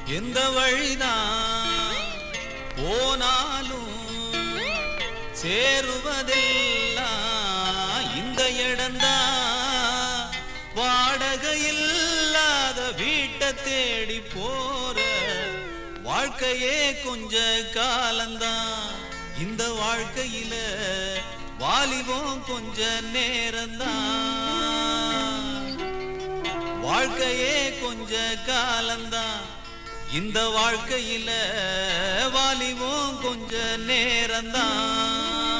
எந்த வழிதான் போனாலும் சேருவதெல்லாம் இந்த இடம்தான் வாடகை இல்லாத வீட்டை தேடி போற வாழ்க்கையே கொஞ்ச காலம்தான் இந்த வாழ்க்கையில வாலிபம் கொஞ்ச நேரம்தான் வாழ்க்கையே கொஞ்ச காலம்தான் இந்த வாழ்க்கையில வாலிபம் கொஞ்ச நேரம்தான்